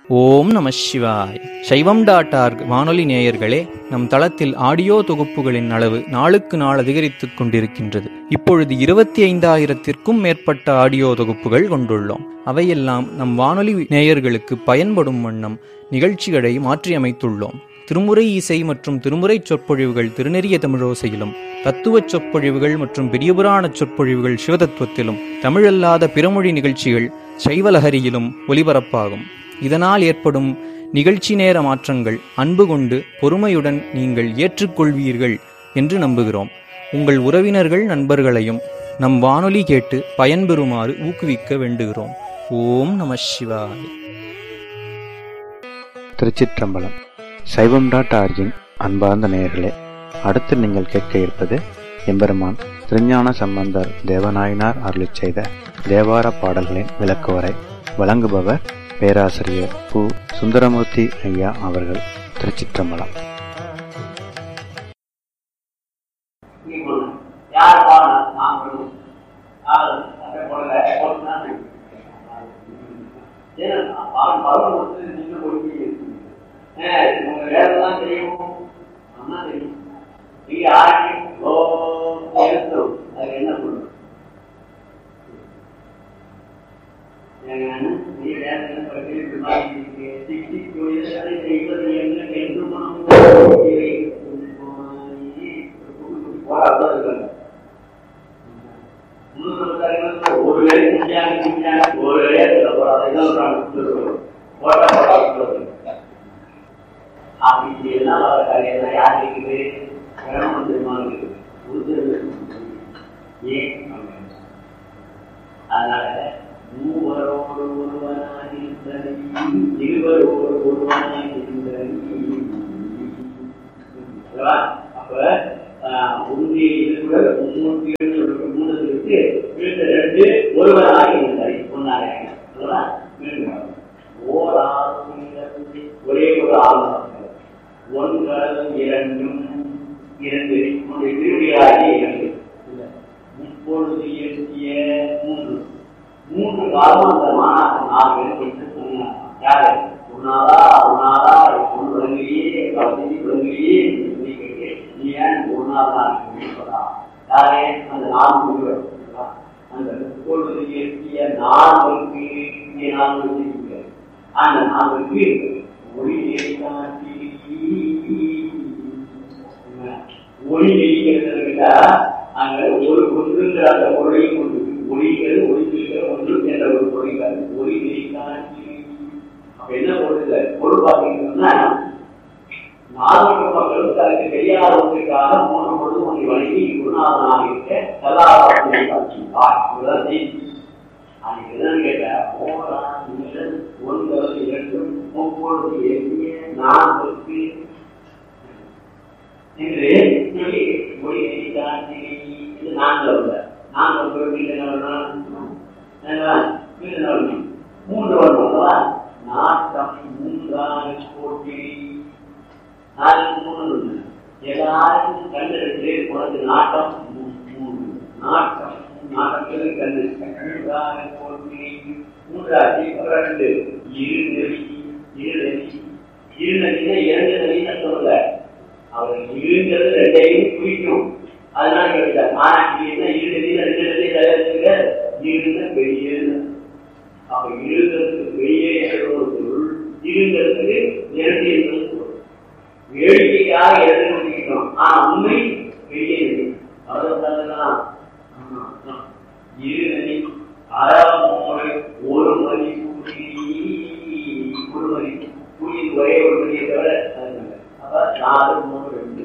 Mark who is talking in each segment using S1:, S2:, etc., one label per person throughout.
S1: ஓம் நம சிவாய் சைவம் டாட் ஆர்க் வானொலி நேயர்களே நம் தளத்தில் ஆடியோ தொகுப்புகளின் அளவு நாளுக்கு நாள் அதிகரித்துக் கொண்டிருக்கின்றது இப்பொழுது இருபத்தி ஐந்தாயிரத்திற்கும் மேற்பட்ட ஆடியோ தொகுப்புகள் கொண்டுள்ளோம் அவையெல்லாம் நம் வானொலி நேயர்களுக்கு பயன்படும் வண்ணம் நிகழ்ச்சிகளை மாற்றியமைத்துள்ளோம் திருமுறை இசை மற்றும் திருமுறை சொற்பொழிவுகள் திருநெறிய தமிழோசையிலும் தத்துவச் சொற்பொழிவுகள் மற்றும் பெரியபுராண சொற்பொழிவுகள் சிவதத்துவத்திலும் தமிழல்லாத பிறமொழி நிகழ்ச்சிகள் சைவலஹரியிலும் ஒலிபரப்பாகும் இதனால் ஏற்படும் நிகழ்ச்சி நேர மாற்றங்கள் அன்பு கொண்டு பொறுமையுடன் நீங்கள் ஏற்றுக்கொள்வீர்கள் என்று நம்புகிறோம் உங்கள் உறவினர்கள் நண்பர்களையும் நம் வானொலி கேட்டு பயன்பெறுமாறு ஊக்குவிக்க வேண்டுகிறோம் ஓம் நம சிவாய்
S2: திருச்சிற்றம்பலம் சைவம் டாட் ஆர்ஜின் அன்பார்ந்த நேயர்களே அடுத்து நீங்கள் கேட்க இருப்பது எம்பெருமான் திருஞான சம்பந்தர் தேவநாயனார் அருளிச் செய்த தேவார பாடல்களின் விளக்குவரை வழங்குபவர் பேராசிரியர் பு சுந்தரமூர்த்தி ஐயா அவர்கள் திருச்சிற்றம்பலம்
S3: யார் பாடணும் நான் விடுவோம் யார் அதை போடல போட்டுனா ஏன்னா பாடம் பருவம் கொடுத்து நீங்க கொடுப்பீங்க உங்க வேலைதான் தெரியும் அண்ணா தெரியும் நீங்க ஆட்சி ஓ எடுத்து அது என்ன சொல்லணும் நீ வேலை என்ன பற்றி இப்படி மாறிட்டீங்க சிக்ஸ்டி டூ இயர்ஸ் இருபது என்ன ரெண்டு மணம் போராட்டம் இருக்காங்க ஒரு வேலை செஞ்சாங்க செஞ்சாங்க ஒரு வேலையை போட்டா போட்டா அப்படி எல்லாம் வர காரியம் யார் இருக்குது கிரமம் தெரியுமா இருக்குது ஏன் அதனால மூவரோடு ஒருவனாக இருவரோடு ஒருவனாக அப்ப உண்மையை இருக்கிற முன்னூற்றி எழுபத்தி மூணுக்கு வீட்டு ரெண்டு ஒருவராக இருந்தார் ஒன்னாக ஓராசிரத்தி ஒரே ஒரு ஆளுநர் ஒன்றும் இரண்டும் இரண்டு உன்னுடைய திருவிழாகி இரண்டு இப்பொழுது இயற்றிய மூன்று மூன்று காலம் அந்த மாநாட்டம் நாலு பேர் என்று சொன்னார் யாரு உன்னாதா உன்னாதா பொண்ணு விளங்குறியே கவலை விளங்குறியே சொல்லி கேட்டு நீ ஏன் உன்னாதா சொல்றா யாரே அந்த நாலு முடிவு அந்த இப்பொழுது இயற்றிய நான்கு நீ நான்கு வச்சிருக்க அந்த நான்கு ஒளி காட்டி ஒளி நெய்கிறதா அங்க ஒரு ஒன்றுங்கிற அந்த பொருளையும் கொண்டு ஒளிகள் ஒளிந்திருக்கிற ஒன்று என்ற ஒரு பொருள் ஒளி நெய்காட்சி அப்ப என்ன பொருள் பொருள் பார்த்தீங்கன்னா நான்கு மக்களும் தனக்கு தெரியாத ஒன்றுக்காக மூன்று பொழுது ஒன்றை வழங்கி குருநாதனாக இருக்க கலாபாரத்தை காட்சி இதுதான் செய்தி அன்னைக்கு என்னன்னு கேட்டா ஓரான் நிமிடம் ஒன்பது இரண்டும் முப்பொழுது எண்ணிய நான்கு என்று சொல்லி மொழி காட்சி இது நான்கு அல்ல நான்கு ஒரு வீட்டு என்ன வரணும் வீட்டு என்ன வரணும் மூன்று வரணும் அல்லவா நாட்டம் மூன்றாறு கோட்டி நாலுக்கு மூணு எல்லாருக்கும் கண்ணு ரெண்டு உனக்கு நாட்டம் மூணு நாட்டம் நாட்டத்தில் கண்ணு மூன்றாறு கோட்டி மூன்றாச்சு அப்புறம் ரெண்டு இரு நெறி இரு நெறி இரு நெறினா இரண்டு நெறின்னு சொல்லல அவர் இருங்கிறது ரெண்டையும் குறிக்கும் அதனால கேட்டார் ஆனா என்ன இரு நெறியில ரெண்டு நெறி தயாரிச்சுங்க இருந்த பெரிய அப்ப இருங்கிறதுக்கு பெரிய என்ற ஒரு பொருள் இருங்கிறதுக்கு இரண்டு என்பது பொருள் வேடிக்கையாக இரண்டு முடிக்கணும் ஆனா உண்மை பெரிய நெறி அவ்வளவுதான் இரு நெறி அறமோடு ஒரு மதி கூடி ஒரு மதி கூடி ஒரே ஒரு மதியை தவிர அப்ப நாலு மூணு ரெண்டு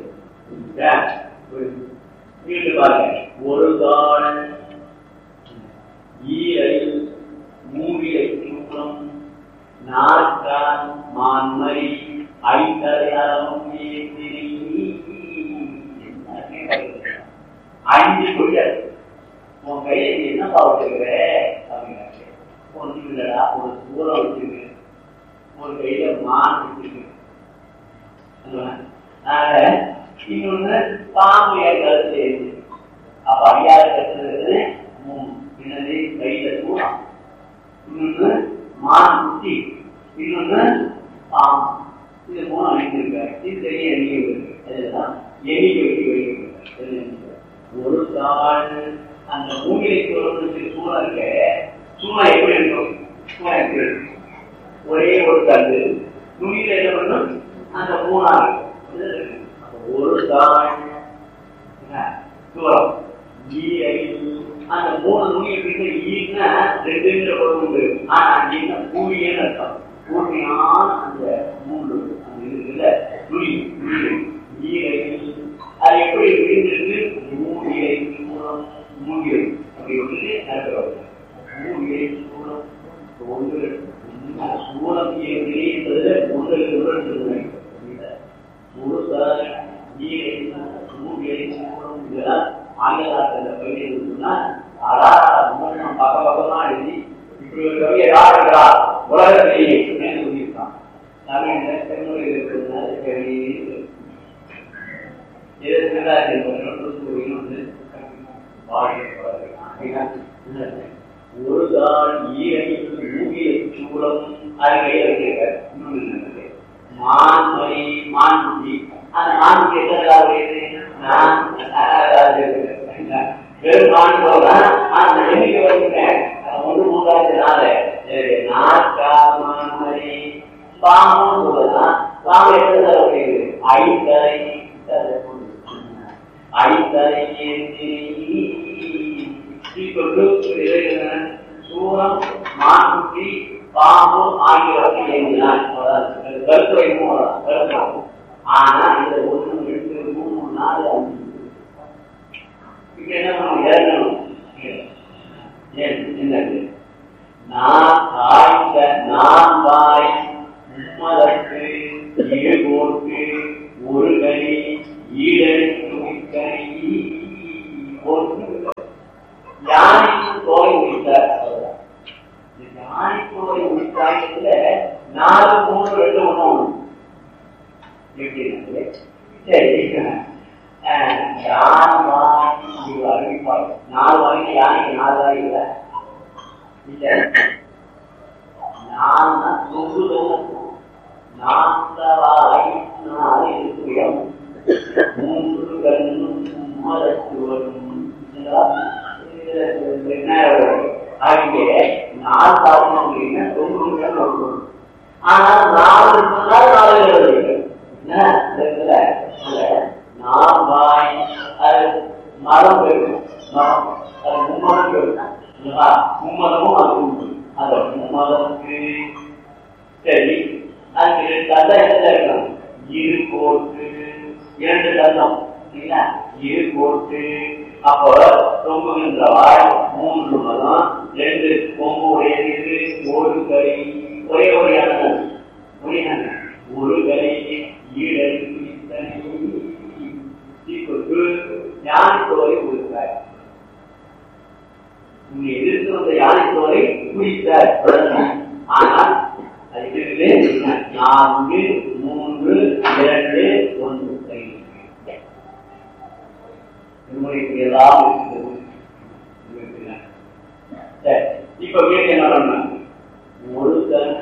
S3: வீட்டு பாருங்க ஒரு கால் ஈரை மூவிலை சூத்திரம் நாற்கான் மான்மரி ஐந்தரையாளம் அஞ்சு கொள்ளாது உன் கையில நீ என்னப்பா வச்சிருக்கிற அப்படின்னாரு ஒன்றும் இல்லடா ஒரு சூரம் வச்சிருக்கு ஒரு கையில மான் வச்சிருக்கு இன்னொன்னு பாம்பு ஏற்கிறது செய்யுது அப்ப ஐயாறு கட்டுறது மூணு என்னது கையில தூரம் இன்னொன்னு மான் குத்தி இன்னொன்னு பாம்பு இது மூணு அணிந்திருக்காரு இது பெரிய எண்ணிக்கை இருக்கு அதுதான் எண்ணிக்கை வெட்டி வெளியிட்டு ஒரு தாள் அந்த மூங்கிலை சொல்றதுக்கு சூழல் இருக்க சூழல் எப்படி இருக்கும் சூழல் எப்படி இருக்கும் ஒரே ஒரு தண்டு நுனியில என்ன பண்ணும் அந்த மூணா இருக்கும் ஒரு தாள் தூரம் ஈரை அந்த மூணு நுனி எப்படி ஈன்னா ரெண்டுங்கிற பொருள் உண்டு ஆனா ஈன்னா கூடியன்னு அர்த்தம் கூர்மையான அந்த மூன்று அந்த இருக்குல்ல நுனி நுனி ஈரை அது எப்படி விரிந்திருக்கு மூடியை மூலம் மூடியை அப்படி வந்து நடக்கிறது மூடியை மூலம் ஒன்று சூலம் என்பது ஒன்று சொல்லுங்க முழுசாக ஈரை மூடியை மூலம் இதெல்லாம் ஆங்கிலாத்தில் பயிர் சொன்னா அடா மூலம் பக்க பக்கமாக எழுதி இப்படி ஒரு கவியை யார் இருக்கிறார் உலகத்திலேயே சொல்லியிருக்கான் தமிழ் தென்மொழியில் இருக்கிறதுனால கவி ஒரு தாள் ஈரை மூகிய சூளம் அது கையில் வச்சிருக்காரு இன்னொன்று மான்மொழி மான்குட்டி அந்த மான்குட்டி எத்தனை வெறும் மான் போதான் அந்த எண்ணிக்கை வந்துட்டேன் ஒன்று மூன்றாவது நாள் நாற்கா மான்மொழி பாம்பும் சொல்லலாம் பாம்பு எத்தனை தடவை வருகிறது ஐந்தரை ஐந்தரை சூரம் மான்குட்டி பாம்பு ஆகியவற்றை எழுதினான் கருத்துரையும் கருத்துவம் ஆனா இந்த ஒன்று ரெண்டு மூணு நாலு அஞ்சு இப்ப என்ன பண்ணணும் இறங்கணும் என்னது நான் ஆய்ந்த நான் வாய் மும்மதற்கு ஈடுபோட்டு ஒரு கனி ஈடெடுத்து கனி ஒன்று யானைக்கு தோலை முடித்தார் யானை தோலை முடித்தாயத்துல நாலு மூணு ரெண்டு ஒண்ணு ஒண்ணு எப்படி சரி யானை வாங்கி அறிவிப்பார் நாலு வாங்கி யானைக்கு நாலு வாங்கி இல்லை நான் தொங்கு நான்காய் நாளை இருக்கிறோம் மூன்று கண்ணும் மதத்து வரும் அங்கே நாலு பாவம் அப்படின்னா தொண்ணூறு ஆனால் நாலு நாள் நாலு நாம் வாய் அது மரம் போயிருக்கும் மரம் அது மும்மதம் போயிருக்கும் மும்மதமும் அது உண்டு அந்த மும்மதத்துக்கு சரி அதுக்கு ரெண்டு தந்தம் என்ன இருக்கணும் இரு கோட்டு இரண்டு தந்தம் சரிங்களா இரு கோட்டு அப்போ தொங்குகின்ற வாய் மூன்று மதம் ரெண்டு கொம்பு உடையது ஒரு கை ஒரே ஒரேயான ஒரேயான ஒரு கை ஈடல் யானை தோலை கொடுத்தார் உன்னை எதிர்த்து வந்த யானை தோலை குடித்தார் ஆனால் அதுக்கு நான்கு மூன்று இரண்டு ஒன்று என்னுடைய எல்லாம் இப்ப கேட்டு என்ன பண்ண ஒரு தன்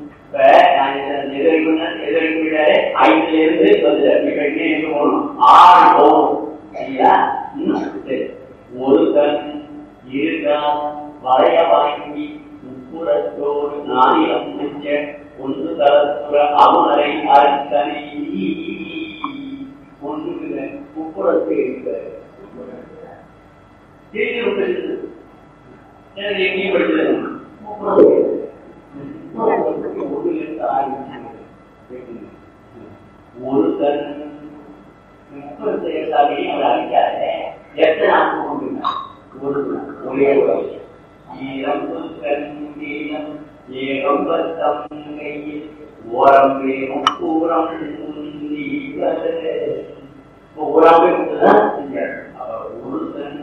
S3: எதிர்ப்பிடாரு ஐந்துல இருந்து வந்து இப்ப எங்க போகணும் ஆறு போகணும் சரியா சரி ஒரு கண் இரு கண் வளைய வாங்கி முப்புறத்தோடு நானிலம் மிச்ச ஒன்று தளத்துற அமுனரை அறுத்தனை ஒன்று முப்புறத்தை இருக்கிறது எனக்கு எங்கேயும் படிச்சது முப்புறத்தை ஒரு கண் முப்பது எடுத்தாலே அவர் அழிக்காத எத்தனை ஆண்டு கொண்டிருந்தார் ஒரு ஒரே ஒரு ஈரம்பு கண்ணீரம் ஏகம் பத்தம் கையில் ஓரம் வேகம் பூரம் ஓரம் ஒரு கண்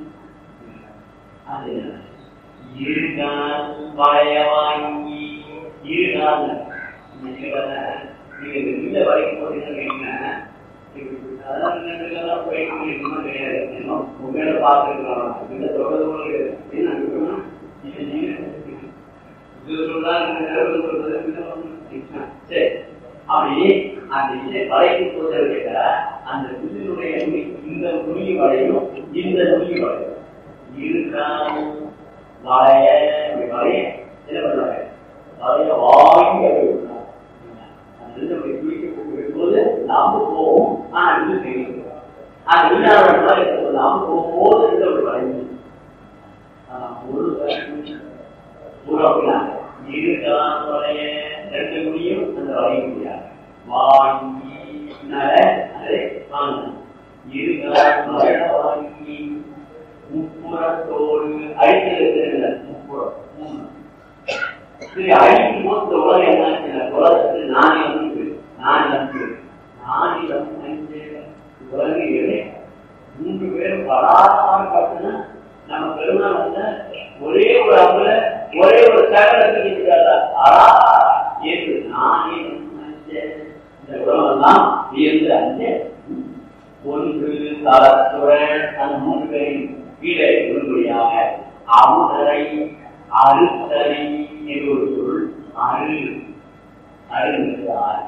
S3: அது இருகால் வளைய வாங்கி இருகால் நீங்க இந்த வரைக்கும் போட்டீங்கன்னா அதெல்லாம் நீங்க போயிட்டு இருக்கணும் கிடையாது உண்மையில பார்த்துருக்கலாம் இந்த தொடர்பு என்ன இது சொல்றாரு இது சொல்றது இது சொல்றது. சரி அப்படி அந்த இதை வளைக்கும் போது கேட்ட அந்த வில்லினுடைய நுனி இந்த நுனி வளையும் இந்த நுனி வளையும் இருக்காம வளைய இப்படி வளைய என்ன பண்ணுவாங்க வளைய வாங்கி அதை விடணும். அந்த வில்லை அப்படி குளிக்க போது நாம போவோம் ஆனா வில்லு தெரியும் அந்த வில்லாத நாம போகும்போது வில்லை அப்படி வளையும் ஆனா ஒரு ஒரு அப்படின்னா இருக்கான் வளைய ரெண்டு முடியும் அந்த வளைய முடியாது வாங்கி அதை வாங்கணும் இருக்கான் வளைய வாங்கி முப்புறத்தோடு அழித்தல் முப்புறம் மூணு சரி அழிக்கும் போது இந்த உலகம் என்ன உலகத்துக்கு நானே வந்து நான் வந்து நானிலம் உலகிலே மூன்று பேரும் பராசமாக காட்டுனா நம்ம பெருமாள் வந்து ஒரே ஒரு அம்புல ஒரே ஒரு சகலத்துக்கு இருக்கிறாரா ஆரா என்று நானே அஞ்சேன். இந்த உலகம் தான் வியந்து அஞ்சு ஒன்று தலத்துடன் அந்த மூன்று பேரின் கீழே ஒன்றுயாக அமுதரை அறுத்தலை என்று ஒரு பொருள் அரு அருங்கிறது ஆறு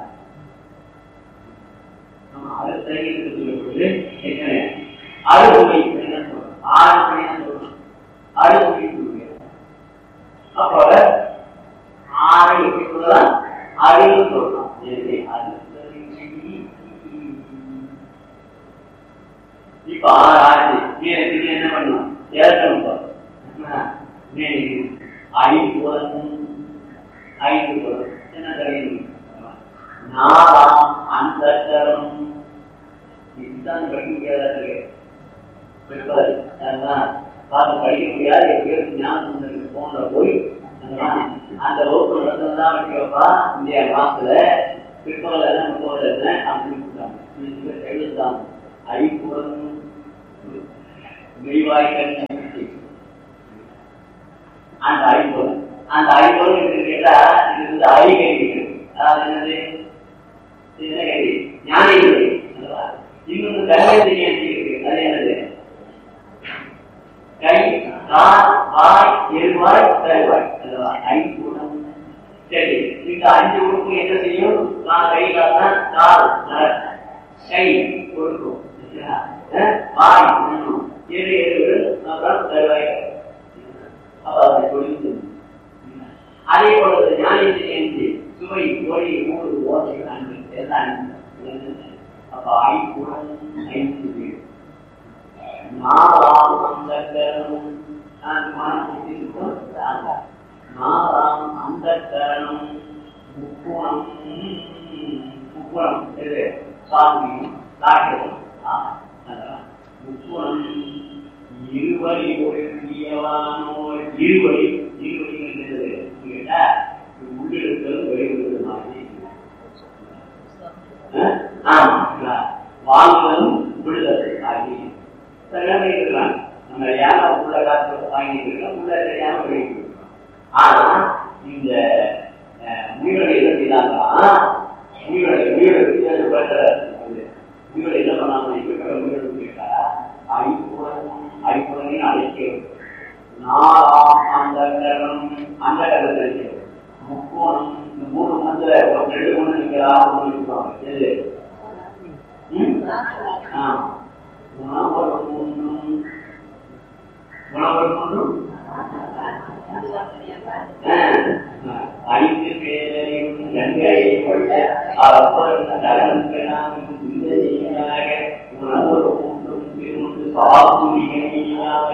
S3: நம்ம அறுத்தலை என்று சொல்லப்படுது என்ன அறுமொழி என்ன சொல்றோம் ஆறு என்ன சொல்றோம் அறுமொழி சொல்லுங்க அப்போ ஆறு எப்படி சொல்லலாம் அருன்னு சொல்லலாம் எனவே அறுத்தலை இப்ப ஆறு ஆச்சு நீங்க என்ன பண்ணணும் ஏற்கனவே ஐம்புலம் ஐந்து புலம் என்ன தெரியும் நாலாம் அந்த தரம் இதுதான் படிக்க முடியாத பார்த்து படிக்க முடியாது எப்படியும் ஞாபகம் வந்திருக்கு போன்ற போய் அந்த வகுப்பு நடந்ததுதான் வைக்கப்பா இந்தியா மாசத்துல பிற்பகல் என்ன முற்பகல் என்ன அப்படின்னு கொடுத்தாங்க எழுதுதான் ஐம்புலம் விரிவாய்கள் அந்த ஐம்பொருள் அந்த ஐம்பொருள் என்று கேட்டா இது வந்து ஐகறி அதாவது என்னது இது என்ன கேள்வி ஞான கேள்வி இன்னொன்று கர்மேந்திரிய இருக்கு அது என்னது கை கால் வாய் எருவாய் தருவாய் அல்லவா ஐம்புலம் சரி இந்த அஞ்சு உறுப்பு என்ன செய்யும் நான் கை கால் கால் நடக்கும் கை கொடுக்கும் வாய் உண்ணும் எரு எரு அப்புறம் தருவாய் அதே போல ஞானேந்திரியன் சுவை ஒளி மூடு ஓசை அன்பு எல்லாம் அப்ப ஐம்புறம் ஐந்து பேர் நாலாம் அந்த கரணம் நாலாம் அந்த கரணம் முக்குணம் முக்குணம் எது சாமியும் டாக்டரும் முக்குணம் இருவழி ஒழுங்கியவானோ இருவழி இருவழி என்றது கேட்டா உள்ளிருத்தலும் வெளியிடுவது மாதிரி ஆமா வாழ்வதும் விடுதலை ஆகி சிலமே இருக்கலாம் நம்ம ஏமா உள்ள காசு வாங்கிட்டு இருக்கோம் உள்ள தெரியாம வெளியிட்டு ஆனா இந்த முயலை என்ன செய்தாங்கன்னா முயலை முயலை முயலை என்ன பண்ணாம முயல் கேட்டா ஐப்புறம் ஐப்புறமே அழைக்கிறது நாலாம் அந்த கரணம் அந்த கரணத்தை முக்கோணம் இந்த மூணு மந்திர ஒரு ரெண்டு மூணு நீங்க ஆறு மூணு இருப்பாங்க எது குணவரம் ஒன்றும் குணவரம் ஒன்றும் ஐந்து பேரையும் கங்கையை கொள்ள அப்பறம் தகவல்களாக உணவரம் ஒன்றும் பெருண்டு சாத்துரியாக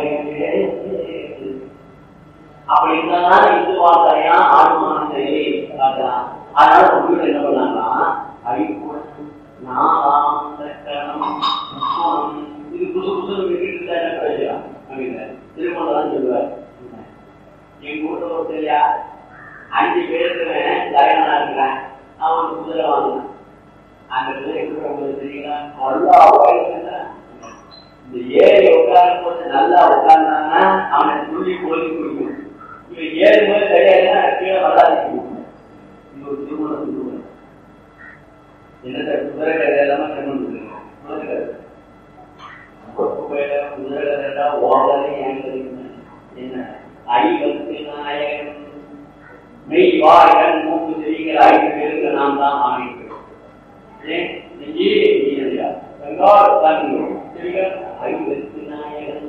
S3: அப்படி இருந்தாலும் இந்து வார்த்தையா ஆடுமான செயலை காட்டலாம் அதனால உங்களோட என்ன பண்ணாங்கன்னா ஐக்குணம் நாலாம் சக்கரம் முக்கோணம் இது புது புது வீட்டு என்ன பிரயோஜனம் அப்படின்னு திருமணம் சொல்லுவார் எங்க ஊர்ல ஒருத்தரியா அஞ்சு பேருக்கு தயாரா இருக்கிறேன் அவன் குதிரை வாங்கினான் அந்த குதிரை எப்படி உங்களுக்கு தெரியுங்களா நல்லா வயசு இந்த ஏறி உட்காரும் போது நல்லா உட்கார்ந்தான்னா அவனை துள்ளி போலி குடிக்கும் இவன் ஏழு போது சரியா கீழே வராது இது ஒரு திருமணம் திருமணம் என்னத்த குதிரை கதை எல்லாமே திருமணம் குதிரை கதை ஓடலே ஏன் என்ன ஐ வந்து நாயகன் மெய் வாய் கண் மூக்கு செவிகள் ஐந்து பேருக்கு நாம் தான் ஆணையிட்டோம் ஏன்? நெஞ்சே நீ அறியா. கங்கார் கண் செவிகள் ஐம்பத்து நாயகன்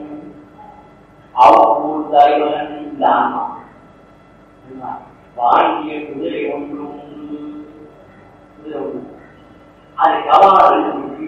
S3: அவூர் தலைவன் இந்த ஆன்மா சரிங்களா? வாங்கிய குதிரை ஒன்றும் உண்டு. குதிரை ஒன்று. அது கவாறு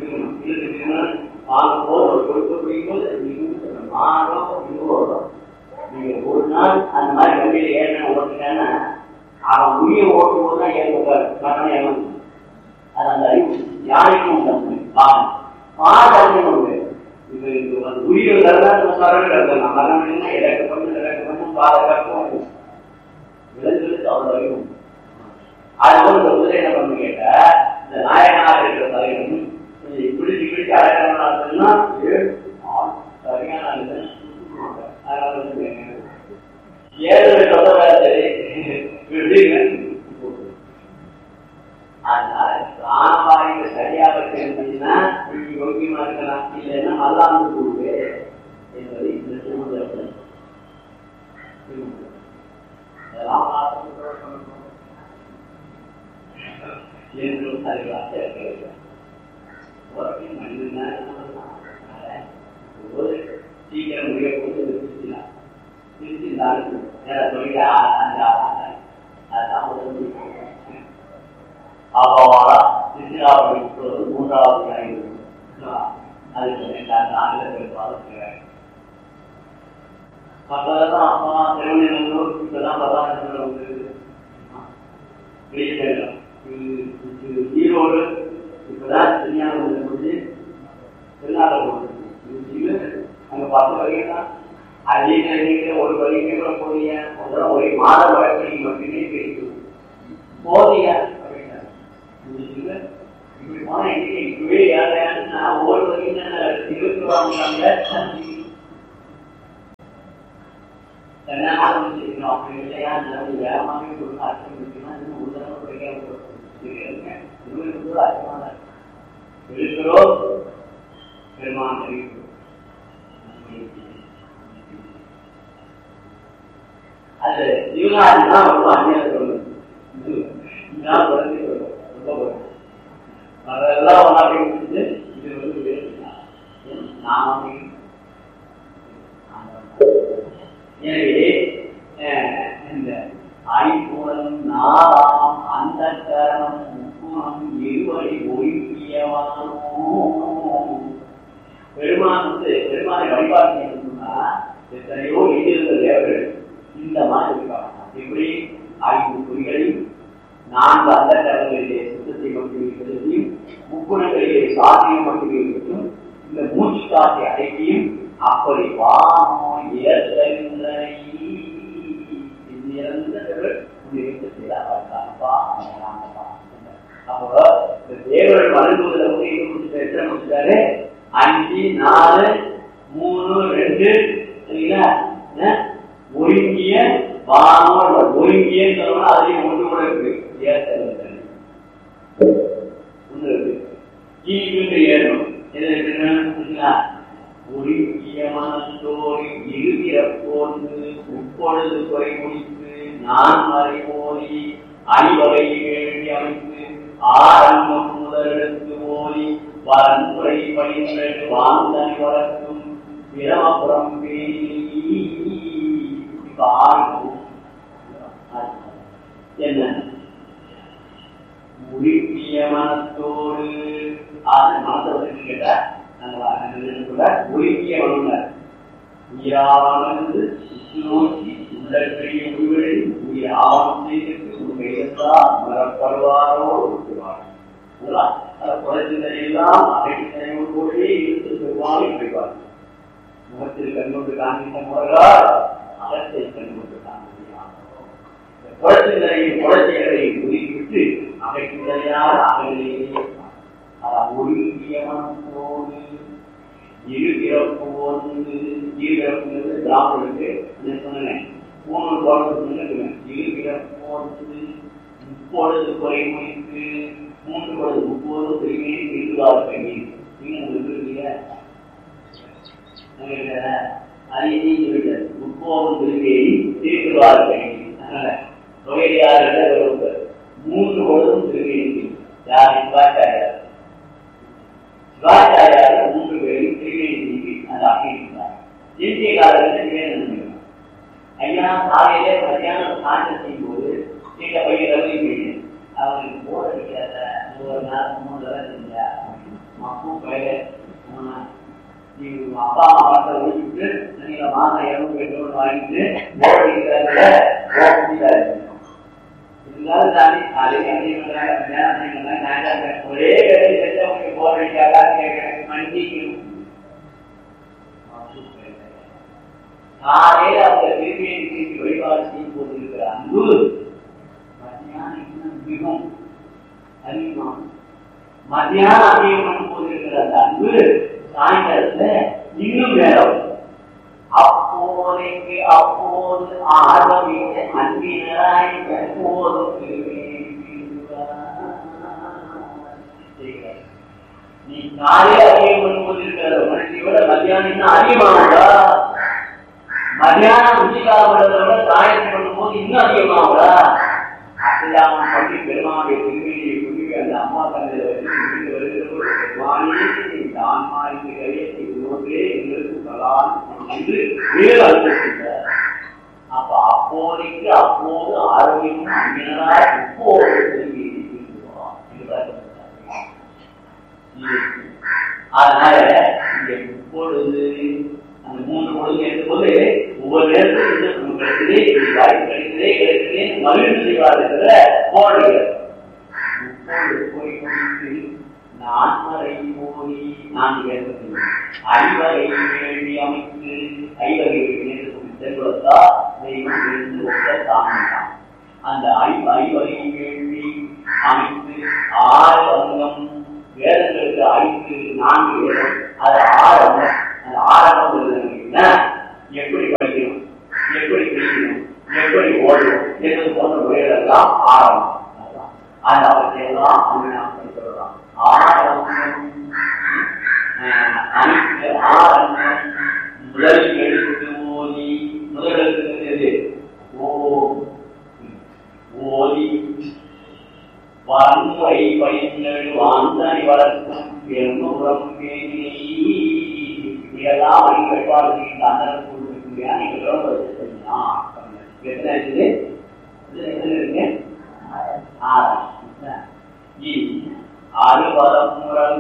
S3: வாங்க போது ஒரு கொடுக்க போது நீங்க மாறோ இதுவோ நீங்க ஒரு நாள் அந்த மாதிரி வண்டியில ஏறின ஓட்டுட்டேன்னா அவன் உயிரை ஓட்டும் போது தான் ஏற்பட்டார் மரணம் ஏமாந்து அது அந்த அறிவு யாருக்கும் உண்டு பாவம் பாடம் உண்டு இது இது வந்து உயிர் தரலாம் சரணம் இருக்கலாம் மரணம் இலக்கு பண்ணு இலக்கு பண்ணு பாதுகாப்பும் விலங்குகளுக்கு அவ்வளவு அறிவு உண்டு. அது போல இந்த குதிரை என்ன பண்ணு கேட்டா இந்த நாயகனாக இருக்கிற தலைவன் பிடிச்சு பிடிச்சு அடக்கணும்னா சரியான ஆளு. அதனால வந்து ஏழு சொல்ல சரி இப்படின்னு அதனால பிராணவாயுவை சரியாக தெரிஞ்சுன்னா நீங்க யோகியமா இருக்கலாம் இல்லைன்னா மல்லாந்து கூடுவே என்பதை இந்த திருமணத்தில் அதெல்லாம் ஆசைப்படுறோம். என்றும் அறிவாக இருக்கிறது உலகின் மனிதனாக ஒரு சீக்கிரம் முடிய போது நிறுத்தினார் நிறுத்தினாலும் தொழில அந்த அதுதான் உதவி அவ்வாறா திருச்சிராப்பள்ளி இப்பொழுது மூன்றாவது ஐந்து அதுக்கு ரெண்டாண்டு ஆங்கிலத்தில் பாதிக்கிறார் அப்பதான் அப்பா திருவண்ணூர் இப்பதான் பதார்த்தங்கள் வந்து வெளியிடலாம் ஈரோடு இப்பதான் திருஞானம் முடிஞ்சு திருநாளூர் அங்க பத்து வரைக்கும் தான் அதே நேரத்தில் ஒரு வரைக்கும் கூட போதிய முதல்ல ஒரே மாத வழக்கடி மட்டுமே கிடைக்கும் போதிய அப்படின்னா இப்படி போனா எங்க இப்பவே ஏழையான்னு நான் ஒவ்வொரு வரைக்கும் இருபத்தி ரூபாங்க கல்யாணம் முடிச்சிருக்கணும் அப்படி இல்லையா நான் வேகமாகவே கொடுக்க அர்த்தம் இருக்குன்னா இன்னும் ஒரு தடவை கிடைக்காம இருக்கிறேன் இருபது அர்த்தமாக இருக்கிறோம் பெருமான் அறிவிக்கிறோம் அது ஜீவனாதினா ரொம்ப அந்நியம் சொல்லணும் நான் குழந்தை சொல்லுவேன் ரொம்ப குழந்தை அதெல்லாம் ஒன்றா முடிச்சு இது வந்து வேறு நாம அப்படி எனவே இந்த ஐம்புலம் நாலாம் அந்த கரணம் முக்குணம் இருவழி ஒழுங்கியவானோ பெருமான் வந்து பெருமானை வழிபாடு செய்யணும்னா எத்தனையோ எதிர்ந்த தேவர்கள் இந்த மாதிரி இருக்காங்க எப்படி ஐந்து குறிகளையும் நான்கு அந்த கரணங்களிலே சுத்தத்தை மட்டும் இருக்கிறதையும் முக்குணங்களிலே சாத்தியம் மட்டும் இருக்கட்டும் இந்த மூச்சு காற்றை அடக்கியும் அப்படி வானோ ஏற்றவில்லை நிரந்தரர்கள் உயிரிழந்து செய்தார்கள்ப்பா அப்போ இந்த தேவர்கள் வளர்ந்துள்ள உயிர் முடிச்சுட்டு எத்தனை முடிச்சுட்டாரு அஞ்சு நாலு மூணு ரெண்டு சரிங்களா ஒருங்கிய வானோ ஒருங்கிய சொல்லணும் அதுலயும் ஒன்று கூட இருக்கு ஏற்றவில்லை ஒன்று இருக்கு கீழ் ஏறணும் எது இருக்குன்னா ஒழுங்கிய மனத்தோடு இருக்கிற போன்று முப்பொழுது குறை முடித்து நான் மறை ஓடி அணிவகை வேண்டி அமைத்து ஆரம்பம் முதலெடுத்து ஓடி வரன்முறை பணிகள் வாழ்ந்தனை வளர்க்கும் பிரமபுரம் பேணி இப்ப ஆரம்பம் என்ன உருப்பிய மனத்தோடு அது மனத்தை வந்து கேட்டா உருக்கிய மனுனர் உயிராவானது நோக்கி உள்ளக்கூடிய உயிரில் உயிர் ஆவணம் செய்திருக்கு உண்மையிலா மரப்படுவாரோ இருக்கிறார் குறைந்ததையெல்லாம் அனைத்து போலே இருந்து பெருமாள் கிடைப்பார் முகத்தில் கண்கொண்டு காண்கின்ற முறையால் அகத்தை கண்கொண்டு காண்கிறார் குறைந்ததையும் குறைச்சிகளை உயிர்விட்டு அகைக்கின்றையால் அகலிலேயே ஒழுங்கிய மனத்தோடு இரு பிறப்பு ஒன்று இரு பிறப்புங்கிறது பிராமணருக்கு நான் சொன்னேன் மூணு பாடம் சொன்னேன் இரு பிறப்பு ஒன்று முப்பொழுது குறை முடித்து மூன்று பொழுது முப்பது பெருமையை விருதுவார் கண்ணி நீங்க உங்களுக்கு இருக்கீங்க அது நீங்க சொல்லிட்டாரு முப்போது பெருமையை தீர்க்குவார் கண்ணி அதனால தொகையா யார் சிவாச்சாரியார் சிவாச்சாரியார் மூன்று பேரும் திருவேணி அந்த ஆக்கியிருக்கிறார் இந்திய காலத்தில் நிவேதனம் ஐயா காலையிலே மத்தியானம் சாயந்தரம் செய்யும் போது எங்க பையன் ரவி மீன் அவருக்கு போர் அடிக்காத ஒரு நாள் மூணு தடவை செஞ்சா மக்களும் பயிர நீ உங்க அப்பா அம்மா பணத்தை ஒழிச்சுட்டு நீங்க மாதம் இரநூறு எண்ணூறு வாங்கிட்டு போர் அடிக்கிறத இருந்தாலும் தாண்டி காலையில அடிக்கிறாங்க மத்தியானம் அடிக்கிறாங்க ஒரே வேலை செஞ்சவங்க போர் அடிக்காதா கேட்கிறேன் மன்னிக்கணும் காலையில அவங்க திரும்பி திரும்பி வழிபாடு செய்யும் போது இருக்கிற அன்பு மத்தியானம் இன்னும் மிகவும் அதிகமாகும் மத்தியானம் அதிகம் போது இருக்கிற அந்த அன்பு சாயங்காலத்துல இன்னும் மேலும் அப்போதைக்கு அப்போது ஆர்வமிக்க அன்பினராய் எப்போதும் நீ காலையில அதிகம் பண்ணும்போது இருக்கிற மனுஷியோட மத்தியானம் இன்னும் அதிகமாகுதா மத்தியானம் உச்சிகாலத்தை விட சாயத்தை பண்ணும்போது இன்னும் அதிகமாகுதா அப்படியாம பள்ளி பெருமானுடைய திருமணியை குடிக்க அந்த அம்மா தந்தை வச்சு வருகிறோடு பெருமானே தான் மாறிக்கு கையத்தை ஒன்றே எங்களுக்கு தலான் என்று வேறு அழுத்திருக்கிறார் அப்ப அப்போதைக்கு அப்போது ஆரோக்கியமும் அஞ்ஞனாய் எப்போது திரும்பி இருக்கிறோம் என்று அதனால இங்க இப்பொழுது அந்த மூன்று பொழுது எடுக்கும்போது ஒவ்வொரு நேரத்தில் நமக்கு கிடைக்குதே இப்படி வாய்ப்பு கிடைக்குதே கிடைக்குதே மகிழ்ச்சி செய்வார்கள் போடுகிறது இப்பொழுது போய் முடித்து நான்மறை போய் நான் கேட்கிறேன் ஐவகை வேள்வி அமைத்து ஐவகை செல்வதா தெய்வம் இருந்து ஒத்த தாமதான் அந்த ஐ ஐவகை வேள்வி அமைத்து ஆறு அங்கம் வேதங்களுக்கு ஐந்து நான்கு வேதம் அது ஆறு அங்கம் அந்த ஆரம்பம் எப்படி படிக்கணும் எப்படி பிடிக்கணும் எப்படி ஓடணும் என்பது போன்ற முறைகளெல்லாம் ஆரம்பம் அந்த அவற்றையெல்லாம் அவங்க நாம் படிக்கலாம் ஆரம்பம் அனைத்து ஆரம்பம் முதல் எழுத்து ஓதி முதல் எழுத்து ஓ ஓதி வன்முறை பயின்றெழு வாந்தனை வளர்க்கும் பெருமுறம் இதெல்லாம் வழி வழிபாடு செய்கின்ற அண்ணன் கொடுத்துருக்கீங்க நீங்க எத்தனை இருக்குது எத்தனை இருக்கு அறுபதமுறம்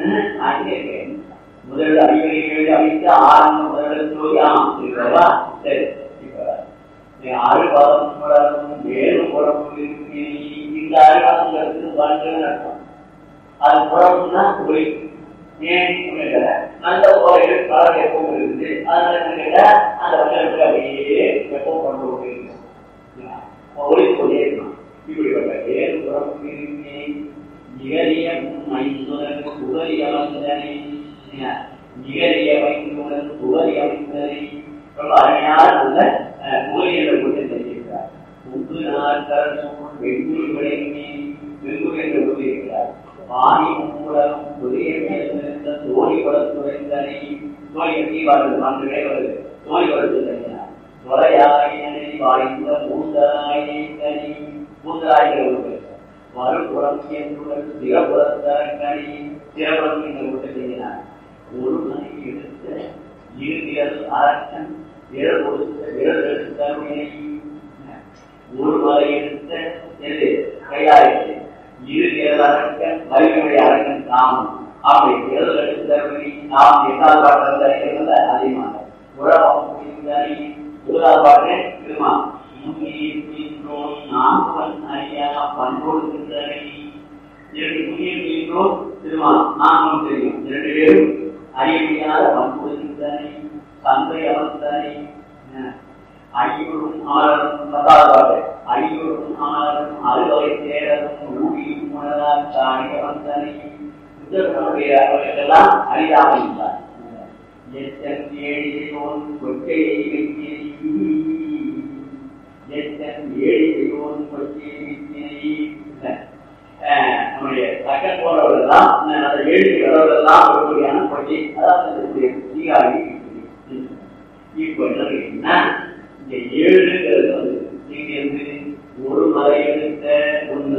S3: முதல் அறிவரை கேள்வி அமைத்து ஆரம்ப முதல் தோதியாம் இருக்கிறதா சரி இப்ப அறுபதமுறம் வேறு புறம் இந்த அறிவாசங்களுக்கு வந்து நடக்கும் அது புறம்னா ஒளி ஏன் நல்ல கோயில் கலர் எப்பவும் இருக்குது அதனால என்ன கேட்டா அந்த வருஷத்துக்கு அப்படியே எப்பவும் கொண்டு போயிருக்கு ஒளிக்கொண்டே இருக்கும் இப்படிப்பட்ட வேறு புறம் நிகழிய மைந்துடன் உதவி அமைந்தனை நிகழிய மைந்துடன் உதவி அமைந்தனை ரொம்ப அருமையான நல்ல உதவிகளை கொண்டு தெரிவிக்கிறார் முன்பு நாட்கள் வெண்குறி விளையுமே வெண்குறி என்று கூறியிருக்கிறார் வாணி மூலம் புதிய தோழி படத்துறைந்தனை தோழி கட்டி வாழ்ந்து மாற்றுகளே வருது தோழி படத்து தனியார் தொலையாயினை வாய்ந்த பூந்தராயினை தனி பூந்தராய்கள் உண்டு மறுபுறம் என்றுடன் திறப்புறத்தரங்கனி திறப்புறம் என்று விட்டு செய்கிறார் ஒரு மனை எடுத்த இரு விரல் அரசன் விரல் கொடுத்த விரல் எடுத்த ஒரு மலை எடுத்த எது கையாயிற்று இரு விரல் அரக்கன் வலிமையுடைய அரக்கன் நாமும் அப்படி விரல் எடுத்த நாம் எட்டாவது பாட்டு அதிகமாக உறவம் புரிந்தாரி முதலாவது பாட்டு திருமா நான்கு ஐயா பண்பொழுகின்றனை இரண்டு புதிய திருமா நான்கும் தெரியும் இரண்டு பேரும் அறிய முடியாத பண்பொழுகின்றனை தந்தை அமர்ந்தனை ஐயூரும் ஆளரும் பத்தாவது ஐயூரும் ஆளரும் அறுவகை தேரரும் ஊழியும் உணரால் தானே வந்தனை புத்தகனுடைய அவர்களெல்லாம் அறியாமல் இருந்தார் எத்தன் ஏழியோன் கொற்கையை வைக்கிறீ எத்தன் ஏழியோன் கொற்கையை வைக்கிறீ நம்முடைய சக்கன் போன்றவர்கள் தான் அந்த எழுதி வரவர்கள்லாம் ஒருவகையான கொள்கை அதாவது சீகாரி இப்போ என்ன இந்த ஏழுங்கிறது வந்து இங்கிருந்து ஒரு மலை எடுத்த ஒண்ணு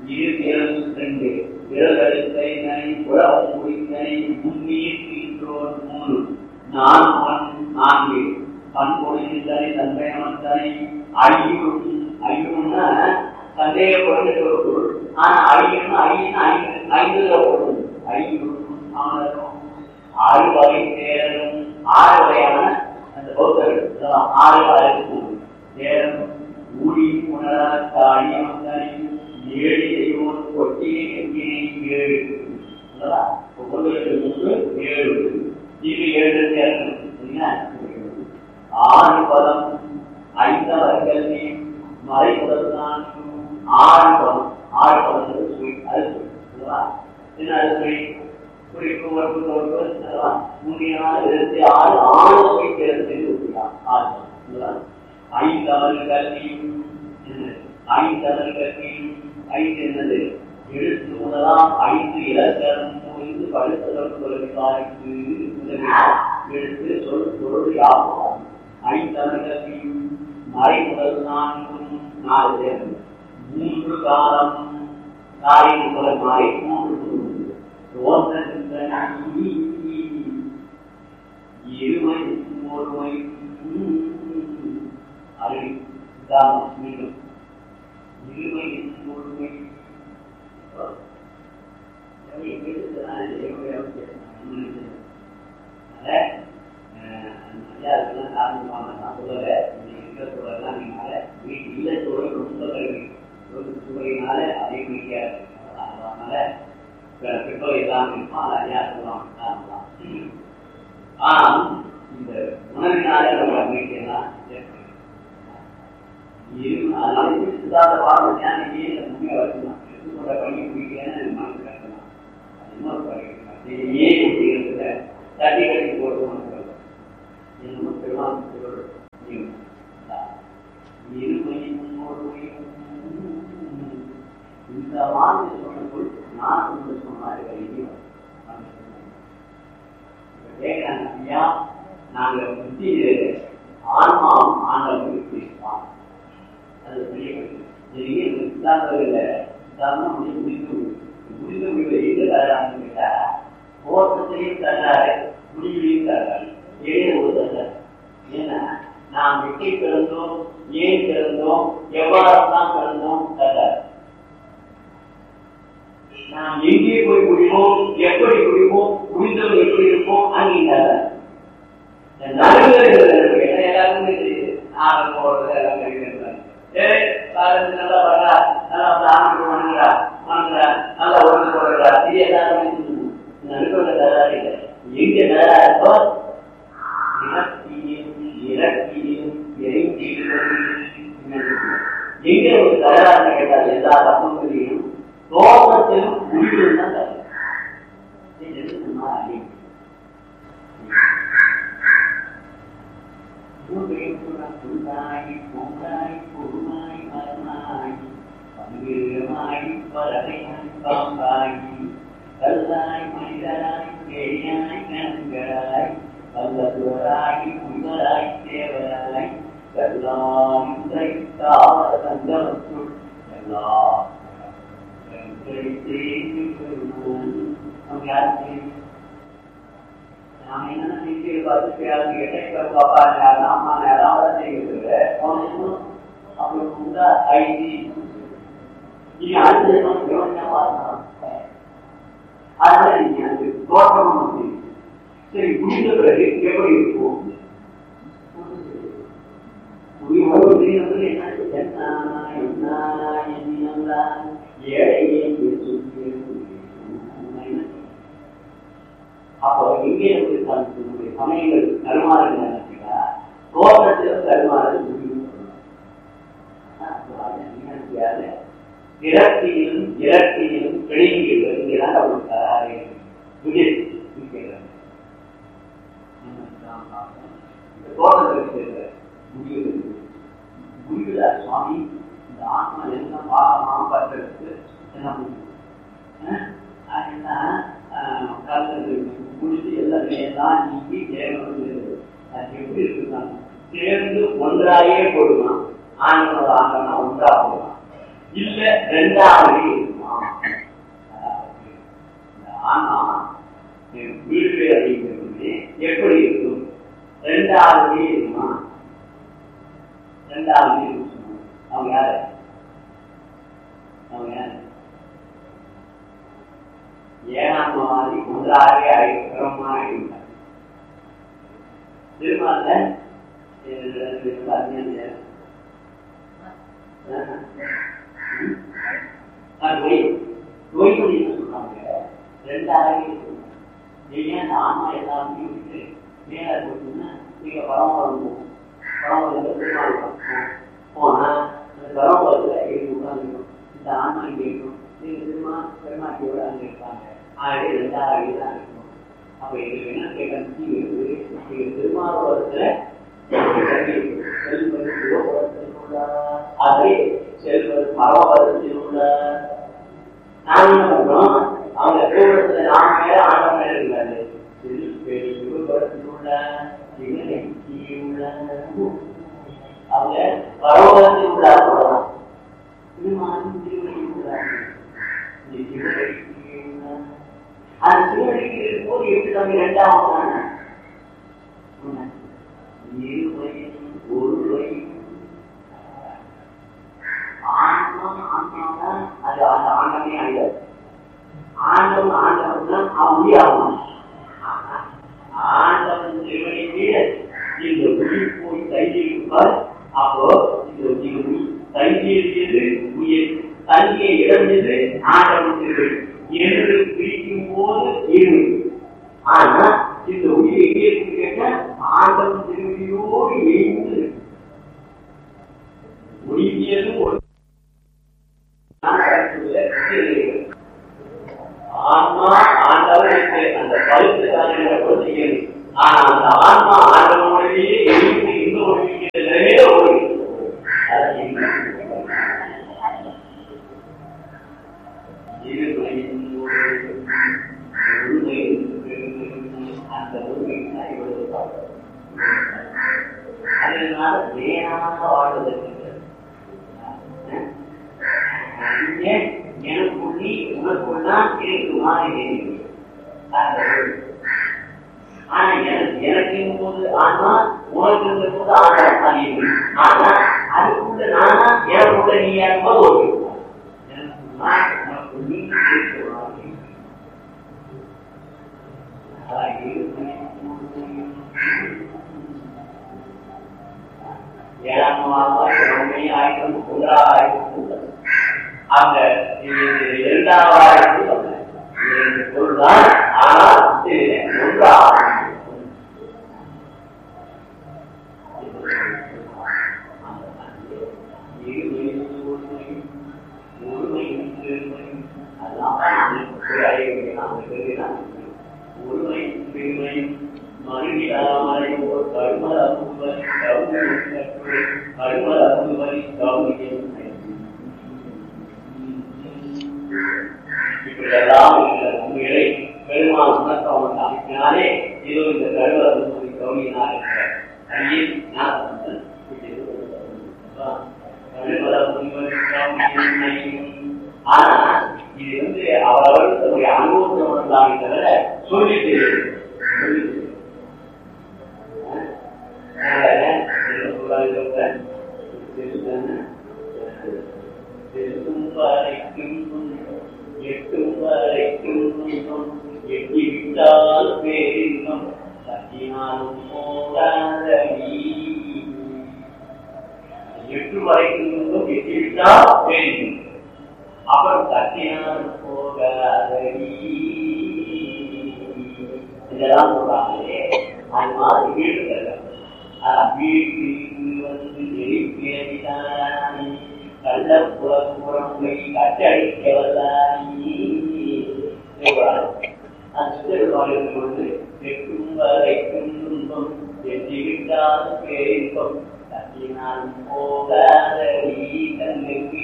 S3: இரு விரல் ரெண்டு விரல் அழுத்தனை புறவம் முடித்தனை முன்னீர் தீன்றோர் மூணு நான் மண் நான்கு பண்பொழிந்தனை தந்தையமத்தனை ஐயும் ஐயும்னா சந்தேகப்பட்டு ஒரு பொருள் ஆனா ஐயும் ஐயும் ஐந்து ஐந்துல பொருள் ஐயும் ஆனதும் ஆறு வகை தேரலும் ஆறு வகையான அந்த பௌத்தர்கள் அதான் ஆறு வகைக்கு தேரம் ஊடி உணரா தாழியமத்தனை ஏழு செய்வோம் கொட்டியை எண்ணினை ஏழு அல்லவா? ஒவ்வொருவருக்கு மூன்று ஏழு இது ஏழு தேரணும் சரிங்களா? ஆறு பதம் ஐந்தவர்கள் மறை முதல்தான் ஆறு பதம் ஆறு பதம் சொல்லி அது சொல்லி அல்லவா? என்ன அது சொல்லி குறிப்பு ஒன்று ஒன்று அல்லவா? மூன்றினால் இருபத்தி ஆறு ஆறு வகை தேர்தல் இருக்கிறார் ஆறு அல்லவா? ஐந்தவர்கள் கல்வியும் என்ன? ஐந்தவர்கள் கல்வியும் ஐந்து என்னது எழுத்து முதலாம் ஐந்து இலக்கணம் புரிந்து படுத்தல் தொழிற்சாலைக்கு எழுத்து சொல் பொருள் யாவும் ஐந்தவர்களையும் மறை முதல் நான்கும் நாலு பேர் மூன்று காலம் காலை முதல் மாறி மூன்று இருமை ஒருமை அறிவி மீண்டும் இருமை ஒருமை ஆனால் இந்த உணவினாலே நம்ம நம்பிக்கையெல்லாம் அதனால சித்தாந்த பாடம் ஞானியே உண்மையை வச்சுக்கலாம் எடுத்துக்கொண்ட பணி பிடிக்கலன்னு மனசு கட்டலாம் அது இன்னொரு பணி ஏன் அப்படிங்கிறத தட்டி கட்டி போட்டு மனசு என்னமோ பெருமாள் இருமையும் ஒருமையும் இந்த மாதிரி சொன்னபோது நான் வந்து சொன்னாரு கையும் கேட்கிறாங்க ஐயா நாங்க புத்தி ஆன்மாவும் ஆண்டவனுக்கு பேசுவான் அது பெரிய சித்தாந்தத்தில் சித்தாந்தம் முடிவு முடிந்து முடிந்த முடிவு எங்க தரான்னு கேட்டா ஓட்டத்திலையும் தர்றாரு முடிவிலையும் தர்றாரு ஏழு ஒரு தர்றாரு ஏன்னா நாம் எப்படி பிறந்தோம் ஏன் பிறந்தோம் எவ்வாறெல்லாம் பிறந்தோம் தர்றாரு நாம் எங்கே போய் முடிவோம் எப்படி முடிவோம் முடிந்தவங்க எப்படி இருப்போம் அங்கீகார நடுவில் எல்லாருமே தெரியுது ஆறு போறது எல்லாம் தெரியுது ஏய் காலேஜ் நல்லா வரா நல்லா பிளான் பண்ணுறா பண்ணுறா நல்லா ஒழுங்கு போடுறா இது எல்லாருமே நடுவில் தராது இல்லை எங்க தரா இருக்கோ இறக்கியும் இறக்கியும் எங்க ஒரு தகராறு கேட்டால் எல்லா தப்பங்களையும் தோற்றத்திலும் முடிவிலும் தான் தகராறு பொங்காய் பொருமாய் மரமாய் பங்குமாய் பறவையாய் பாம்பாய் கல்லாய் மனிதராய் பேயாய் கண்களாய் வல்லதுவராய் முனிவராய் தேவராய் கல்லாய் தாவர சங்கமத்துள் எல்லா நாம் என்ன நிச்சயம் பார்த்து பேராது கேட்ட பாப்பா நேரம் அம்மா நேரம் அவரை செய்கிறது அப்படி உண்டா ஐடி இனி அடுத்த யோசனை பார்க்கலாம் அதனால நீங்க அது தோற்றம் வந்து சரி முடிந்த பிறகு எப்படி இருக்கும் அப்போ எங்கே நம்முடைய சமயங்கள் கருமாறு நினைச்சா தோற்றத்திலும் கருமாறு இறக்கியிலும் இறக்கியிலும் கிழங்கியிலும் இங்கேதான் அவங்களுக்கு தராது தோட்டத்திற்கு முடிவு முடிவுல சுவாமி இந்த ஆத்மா என்ன பாகமா பண்றதுக்கு என்ன முடியும் முடிச்சு எல்லாமே எல்லாம் நீக்கி தேவன் அது எப்படி இருக்குதான் சேர்ந்து ஒன்றாயே போடுமா ஆண்களோட ஆண்களா ஒன்றா போடுமா இல்ல ரெண்டாவது இருக்குமா ஒன்றாக பிரம்மா ஆகிவிட்டார் திருமால நோய் நோய் சொல்றாங்க ரெண்டாக நீங்க அந்த ஆன்மா எல்லாத்தையும் விட்டு மேல போட்டுன்னா நீங்க பரம்பரம் பரம்பரம் திருமால் போனா அந்த பரம்பரத்துல இருந்து உட்காந்துக்கணும் இந்த ஆன்மா இங்க இருக்கணும் நீங்க திருமா பெருமாட்டியோட அங்க இருப்பாங்க ஆகவே ரெண்டாக தான் இருக்கணும் அப்ப எங்களுக்கு என்ன கேட்ட முக்கியம் இருக்குது நீங்க திருமாவளத்துல செல்வது சிவபுரத்தில் உள்ளார் அதே செல்வது பரவபுரத்தில் உள்ளார் நாம என்ன பண்றோம் அவங்க சிவபுரத்துல நாம மேல ஆண்டவன் மேல இருக்காரு சிவபுரத்தில் உள்ள சிவனெக்தி உள்ள அவங்க பரவபுரத்தில் உள்ளார் சொல்லலாம் திருமாலும் திருவடியில் உள்ளார் சிவனெக்தி உள்ள அந்த சிவனடிக்கு இருக்கும்போது எப்படி தம்பி ரெண்டாவது இருமை ஒருமை ஆன்மம் ஆன்மாதான் அது அந்த ஆண்டமே அழியாது ஆண்டவன் ஆண்டவன் தான் அவன் உயிராகும் ஆண்டவன் திருமணி கீழே இந்த உயிர் போய் தைரியிருப்பார் அப்போ இந்த உயிர் தைரியது உயிர் தங்கிய இடம் எது ஆண்டவன் திருவடி என்று பிரிக்கும் போது இருமை ஆனா இந்த உயிர் எங்கே இருக்கு கேட்டா ஆண்டவன் திருவடியோடு இணைந்து முடிவியது ஒரு ஆன்மா ஆண்டவன் என்று அந்த பழுத்து செய்யணும் ஆனா அந்த ஆன்மா ஆண்டவனுடைய இணைந்து இன்னும் ஒழிக்கிறதே ஒரு அந்த உண்மைக்கு இவ்வளவு அதனால நேராக வாழ்வதற்கு எனக்குள்ளி உனக்குள்ளா இருக்குமா ஆனா எனக்கு எனக்கு போது ஆனா உனக்கு இருந்த போது ஆண்டவன் அறியுது ஆனா அதுக்குள்ள நானா எனக்குள்ள நீ என்பது ஒரு எனக்குள்ளா உனக்கு நீ ஏழாம் மாதம் ஆயிரம் ஒன்றாயிரம் அந்த இரண்டாவது பொருள்தான் ஆனால் ஒன்றாக ஒருமை பெருமை மறுவிடாமலை ஒரு கருமல அம்புவரி கவுனி கருமல அம்புவரி கவுனியம் இப்படியெல்லாம் உள்ள உண்மைகளை பெருமாள் உணர்த்த அவன் அமைப்பினாலே இதோ இந்த கருமல அம்புவரி கவுனியினால் இருக்கிற அங்கே ஞாபகம் கருமல அம்புவரி கவுனியம் ஆனா இது வந்து அவரவர் தன்னுடைய அனுபவத்தை உணர்ந்தாமே தவிர சொல்லிட்டு சொல்லிட்டு செல்லும் வரைக்கும் எட்டும் வரைக்கும் எட்டிவிட்டால் பேரின்பம் சத்தினாலும் போடாதடி எட்டு வரைக்கும் எட்டிவிட்டால் பேரின்பம் அப்புறம் தட்டினால் போகாதடி இதெல்லாம் சொல்றாங்களே அது மாதிரி வீடு வீட்டுக்கு வந்து நெருப்பியடிதான் கள்ள புறப்புறங்களை கட்டடிக்க வல்லானி பொழுது எட்டும் வரைக்கும் துன்பம் எட்டிவிட்டால் பேரின்பம் தட்டினால் போகாதடி கண்ணுக்கு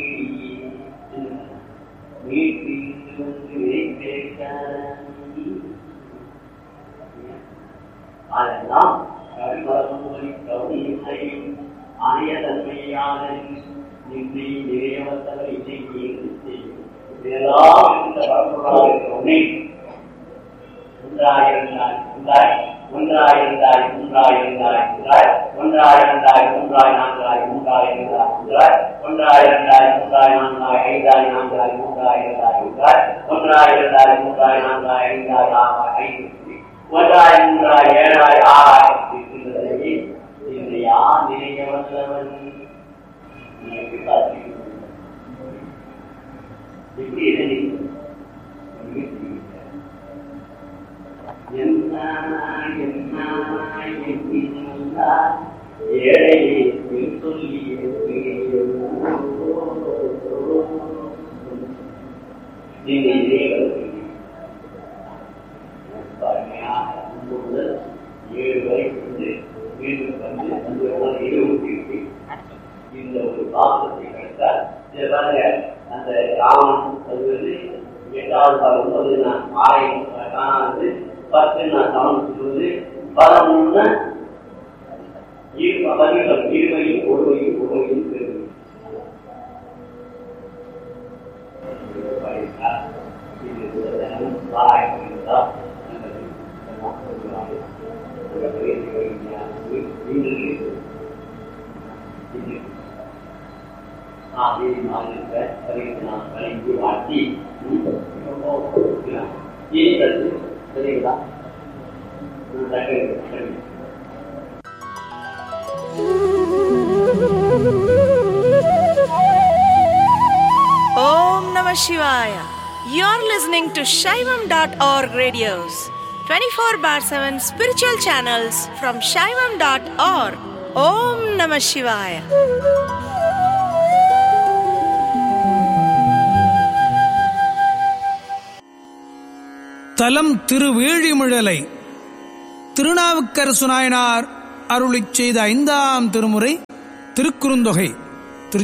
S3: வீட்டில் வந்து வைத்திருக்கானி அதெல்லாம் கருவரம்பொலி கவுனியையும் அணையதன்மையான நின்றை நிறையவத்தவர் இசை செய்யும் இதெல்லாம் இந்த பரம்பராக இருக்கிறோமே ஒன்றாயிருந்தாய் ஒன்றாய் ஒன்றாயிருந்தாய் ஒன்றாயிருந்தாய் ஒன்றாய் ஒன்றாயிருந்தாய் ஒன்றாய் நான்காய் மூன்றாயிருந்தாய் ஒன்றாய் ஒன்றாயிருந்தாய் மூன்றாய் நான்காய் ஐந்தாய் நான்காய் மூன்றாயிருந்தாய் ஒன்றாய் ஒன்றாயிருந்தாய் இரண்டாய் மூன்றாய் நான்காய் ஐந்தாய் ஆறாய் ஐந்து ஒன்றாய் மூன்றாய் ஏழாய் ஆறாய் இருக்கின்றதை இன்று யார் நினைக்க வந்தவன் எனக்கு காத்திருக்கிறது. எப்படி நினைக்கிறது என்ன என்ன என்ன ஏழையை பின் சொல்லி நீங்க இதே கருத்து அருமையாக ஒன்று முதல் ஏழு வரை வந்து மீண்டும் வந்து வந்து இருபத்தி எட்டு இந்த ஒரு பாசத்தை கிடைத்தால் இதை பாருங்க அந்த ராமன் அது வந்து எட்டாவது பாகம் வந்து நான் மாலை காணாது பத்து நான் சமம் சொல்வது பதினொன்னு இரு பதினெட்டு இருமையும் ஒருமையும் ஒருமையும் பெருமையும் சரிங்களா
S4: Om Namah Shivaya. You're listening to Shaivam.org radios, 24 bar 7 spiritual channels from Shaivam.org. Om Namah Shivaya.
S5: தலம் திருவேழிமிழலை திருநாவுக்கரசு நாயனார் அருளிச் செய்த ஐந்தாம் திருமுறை திருக்குறுந்தொகை